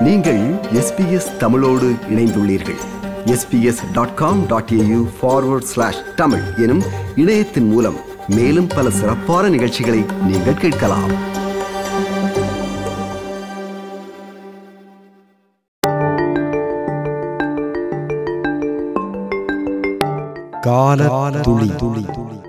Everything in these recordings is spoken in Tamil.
நீங்கள் எஸ்பிஎஸ் தமிழோடு இணைந்துள்ளீர்கள் SBS dot com dot AU forward slash Tamil எனும் இணையத்தின் மூலம் மேலும் பல சிறப்பான நிகழ்ச்சிகளை நீங்கள் கேட்கலாம் கால துளி துளி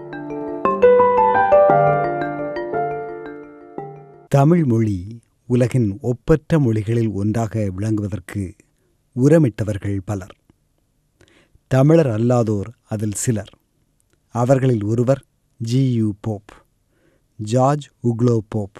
தமிழ் மொழி உலகின் ஒப்பற்ற மொழிகளில் ஒன்றாக விளங்குவதற்கு உரமிட்டவர்கள் பலர் தமிழர் அல்லாதோர் அதில் சிலர் அவர்களில் ஒருவர் G U Pope George Uglow Pope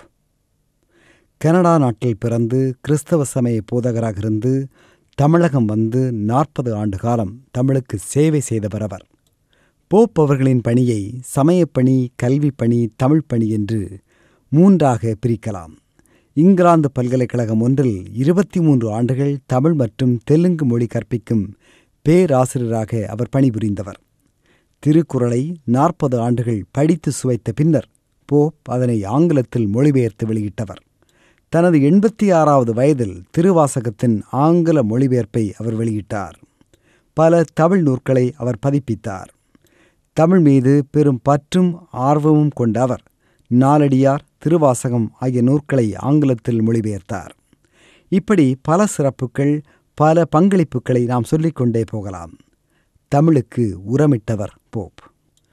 Canada நாட்டில் பிறந்து கிறிஸ்தவ சமய போதகராக இருந்து தமிழகம் வந்து நாற்பது ஆண்டு காலம் தமிழுக்கு சேவை செய்தவர் அவர் போப் அவர்களின் பணியை சமயப்பணி கல்விப் பணி தமிழ் பணி என்று மூன்றாக பிரிக்கலாம் இங்கிலாந்து பல்கலைக்கழகம் ஒன்றில் இருபத்தி மூன்று ஆண்டுகள் தமிழ் மற்றும் தெலுங்கு மொழி கற்பிக்கும் பேராசிரியராக அவர் பணிபுரிந்தவர் திருக்குறளை நாற்பது ஆண்டுகள் படித்து சுவைத்த பின்னர் போப் அதனை ஆங்கிலத்தில் மொழிபெயர்த்து வெளியிட்டவர் தனது எண்பத்தி ஆறாவது வயதில் திருவாசகத்தின் ஆங்கில மொழிபெயர்ப்பை அவர் வெளியிட்டார் பல தமிழ் நூற்களை அவர் பதிப்பித்தார் தமிழ் மீது பெரும் பற்றும் ஆர்வமும் கொண்ட அவர் நாலடியார் திருவாசகம் ஆகிய நூற்களை ஆங்கிலத்தில் மொழிபெயர்த்தார் இப்படி பல சிறப்புகள் பல பங்களிப்புகளை நாம் சொல்லிக்கொண்டே போகலாம் தமிழுக்கு உரமிட்டவர் போப்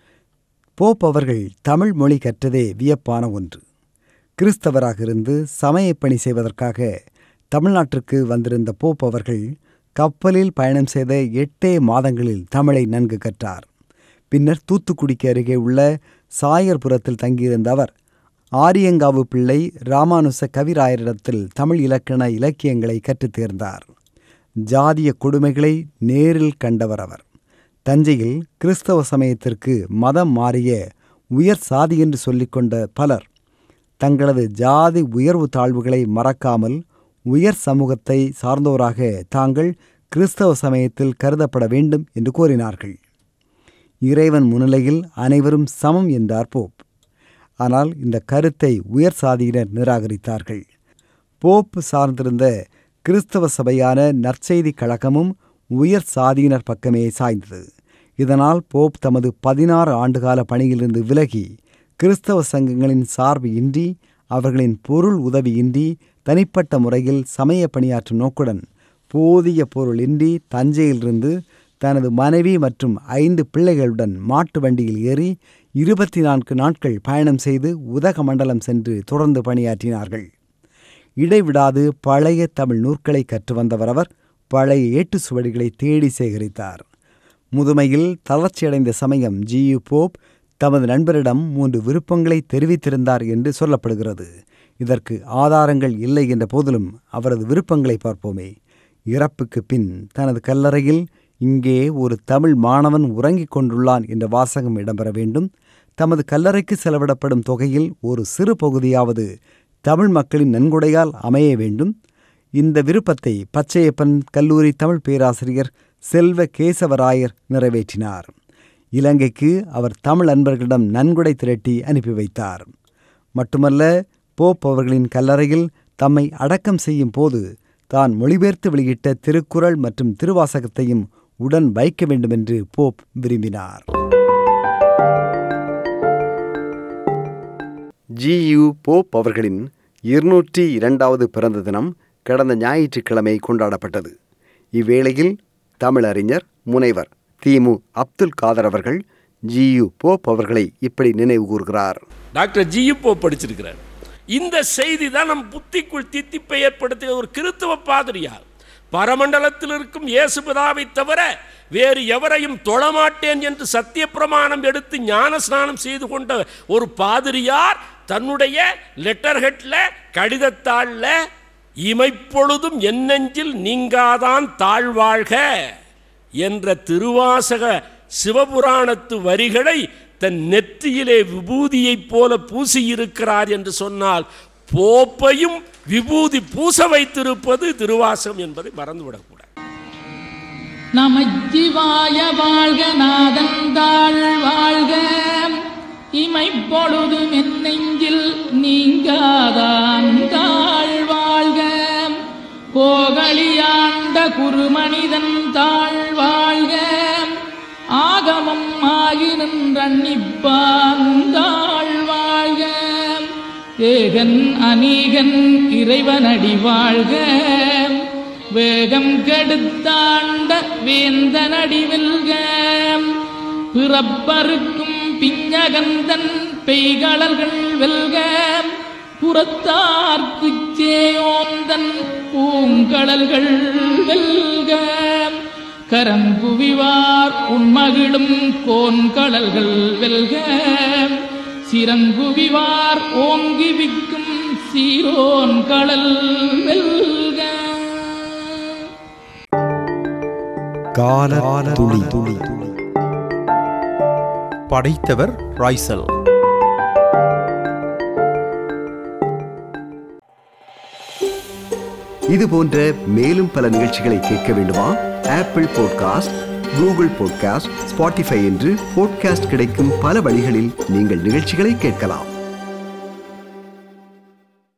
போப் அவர்கள் தமிழ் மொழி கற்றதே வியப்பான ஒன்று கிறிஸ்தவராக இருந்து சமயப் பணி செய்வதற்காக தமிழ்நாட்டிற்கு வந்திருந்த போப் அவர்கள் கப்பலில் பயணம் செய்த எட்டே மாதங்களில் தமிழை நன்கு கற்றார் பின்னர் தூத்துக்குடிக்கு அருகே உள்ள சாயர்புரத்தில் தங்கியிருந்த அவர் ஆரியங்காவு பிள்ளை ராமானுச கவிராயரிடத்தில் தமிழ் இலக்கண இலக்கியங்களை கற்றுத் தேர்ந்தார் ஜாதிய கொடுமைகளை நேரில் கண்டவர் அவர் தஞ்சையில் கிறிஸ்தவ சமயத்திற்கு மதம் மாறிய உயர் சாதி என்று சொல்லிக்கொண்ட பலர் தங்களது ஜாதி உயர்வு தாழ்வுகளை மறக்காமல் உயர் சமூகத்தை சார்ந்தோராக தாங்கள் கிறிஸ்தவ சமயத்தில் கருதப்பட வேண்டும் என்று கோரினார்கள் இறைவன் முன்னிலையில் அனைவரும் சமம் என்றார் போப் ஆனால் இந்த கருத்தை உயர் சாதியினர் நிராகரித்தார்கள் போப் சார்ந்திருந்த கிறிஸ்தவ சபையான நற்செய்தி கழகமும் உயர் சாதியினர் பக்கமே சாய்ந்தது இதனால் போப் தமது பதினாறு ஆண்டுகால பணியிலிருந்து விலகி கிறிஸ்தவ சங்கங்களின் சார்பு இன்றி அவர்களின் பொருள் உதவியின்றி தனிப்பட்ட முறையில் சமய பணியாற்றும் நோக்குடன் போதிய பொருள் இன்றி தஞ்சையிலிருந்து தனது மனைவி மற்றும் ஐந்து பிள்ளைகளுடன் மாட்டு வண்டியில் ஏறி இருபத்தி நான்கு நாட்கள் பயணம் செய்து உதகமண்டலம் சென்று தொடர்ந்து பணியாற்றினார்கள் இடைவிடாது பழைய தமிழ் நூற்களை கற்று வந்தவர் அவர் பழைய ஏட்டு சுவடிகளை தேடி சேகரித்தார் முதுமையில் தளர்ச்சியடைந்த சமயம் ஜி யு போப் தமது நண்பரிடம் மூன்று விருப்பங்களை தெரிவித்திருந்தார் என்று சொல்லப்படுகிறது இதற்கு ஆதாரங்கள் இல்லை என்ற போதிலும் அவரது விருப்பங்களை பார்ப்போமே இறப்புக்கு பின் தனது கல்லறையில் இங்கே ஒரு தமிழ் மாணவன் உறங்கிக் கொண்டுள்ளான் என்ற வாசகம் இடம்பெற வேண்டும் தமது கல்லறைக்கு செலவிடப்படும் தொகையில் ஒரு சிறு பகுதியாவது தமிழ் மக்களின் நன்கொடையால் அமைய வேண்டும் இந்த விருப்பத்தை பச்சையப்பன் கல்லூரி தமிழ் பேராசிரியர் செல்வ கேசவராயர் நிறைவேற்றினார் இலங்கைக்கு அவர் தமிழ் அன்பர்களிடம் நன்கொடை திரட்டி அனுப்பி வைத்தார் மட்டுமல்ல போப் அவர்களின் கல்லறையில் தம்மை அடக்கம் செய்யும் போது தான் மொழிபெயர்த்து வெளியிட்ட திருக்குறள் மற்றும் திருவாசகத்தையும் உடன் வைக்க வேண்டுமென்று போப் விரும்பினார் ஜி யு போப் அவர்களின் இருநூற்றி இரண்டாவது பிறந்த தினம் கடந்த ஞாயிற்றுக்கிழமை கொண்டாடப்பட்டது இவ்வேளையில் தமிழறிஞர் முனைவர் திமு அப்துல் காதர் அவர்கள் ஜி யு போப் அவர்களை இப்படி நினைவு கூறுகிறார் டாக்டர் ஜியுப்போ படிச்சிருக்கிறார் இந்த செய்தி தான் நம் புத்திக்குள் தித்திப்பை ஏற்படுத்திய ஒரு கிறித்துவ பாதிரியார் பரமண்டலத்தில் இருக்கும் இயேசுபிதாவை தவிர வேறு எவரையும் தொழமாட்டேன் என்று சத்திய பிரமாணம் எடுத்து ஞான ஸ்நானம் செய்து கொண்ட ஒரு பாதிரியார் தன்னுடைய லெட்டர் ஹெட்ல கடிதத்தாளில் இமைப்பொழுதும் என்னெஞ்சில் நீங்காதான் தாழ்வாழ்க என்ற திருவாசக சிவபுராணத்து வரிகளை தன் நெற்றியிலே விபூதியைப் போல பூசியிருக்கிறார் என்று சொன்னால் போப்பையும் விபூதி பூச வைத்திருப்பது திருவாசகம் என்பதை மறந்துவிடக்கூடாது நமச்சிவாய வாழ்க நாதந்தாள் வாழ்க இமைப்பொழுதும் என் நெஞ்சில் நீங்காதான் தாழ் வாழ்க போக குருமனிதன் தாழ் வாழ்க ஆகமம் ஆகி நின்றன்னிப்பான் தாழ் வாழ்க ஏகன் அநீகன் இறைவனடி வாழ்க வேகம் கெடுத்தாண்ட வேந்தனடி வெல்க பிறப்பருக்கும் பிஞ்சகந்தன் பெய்களர்கள் வெல்க புறத்தார்க்குச் சேயோந்தன் பூங்கடல்கள் வெல்க கரங்குவிவார் உண்மகிழும் கோன்கடல்கள் வெல்க சிறங்குவிவார் ஓங்கி விக்கும் சீரோன் கடல் வெல்க கால துளி துளி படைத்தவர் ராய்சல் இது போன்ற மேலும் பல நிகழ்ச்சிகளை கேட்க வேண்டுமா Apple podcast Google podcast Spotify என்று பாட்காஸ்ட் கிடைக்கும் பல வழிகளில் நீங்கள் நிகழ்ச்சிகளை கேட்கலாம்